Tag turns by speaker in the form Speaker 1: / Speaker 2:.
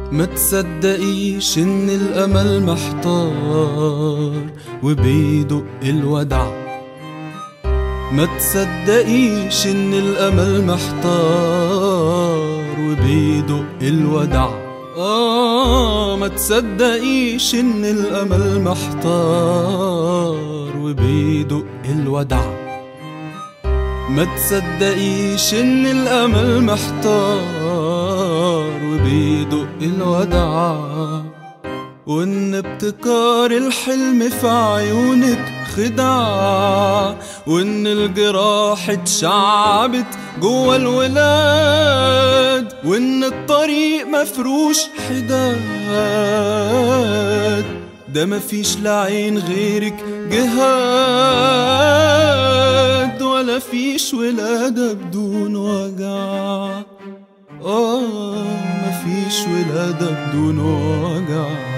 Speaker 1: ما تصدقيش ان الامل محتار وبيدق الودع ما تصدقيش ان الامل محتار وبيدق الودع آه ما تصدقيش ان الامل محتار وبيدق الودع ما تصدقيش ان الامل محتار وبيدق الودع وان ابتكار الحلم في عيونك خدع وان الجراح اتشعبت جوا الولاد وان الطريق مفروش حداد ده مفيش لعين غيرك جهاد ولا فيش ولادة بدون وجع آه مفيش ولادة بدون وجع